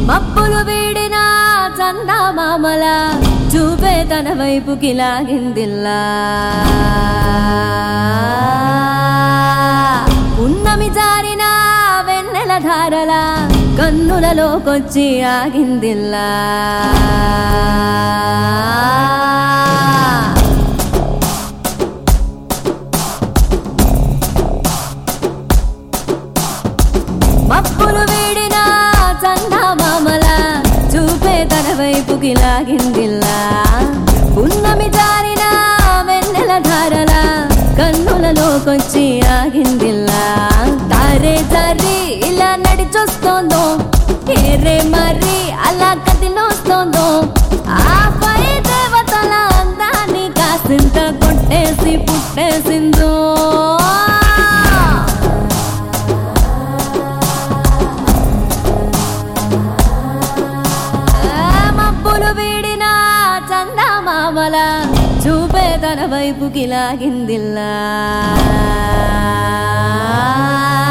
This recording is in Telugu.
మప్పులు వీడిన చందమామల చూపే తన వైపుకి లాగిందిల్లా ఉన్నమి జారిన వెన్నెల ధారల కన్నులలోకొచ్చి ఆగిందిల్లా మప్పులు వీడిన చందమామల చూపే తన వైపుకి లాగిందిల్లా ఉన్నమి జారిన వెన్నెల ధారల కన్నులలోకొచ్చి ఆగిందిల్లా తారే జరి ఇలా నడిచొస్తోందో ఏరే మరి అలా కదిలోస్తోందో ఆ పై దేవతల అందాన్ని కాసింత కొట్టేసి పుట్టేసిందో ఆ మబ్బులు వీడిన చందమామల చూపే తన వైపుకి లాగిందిల్లా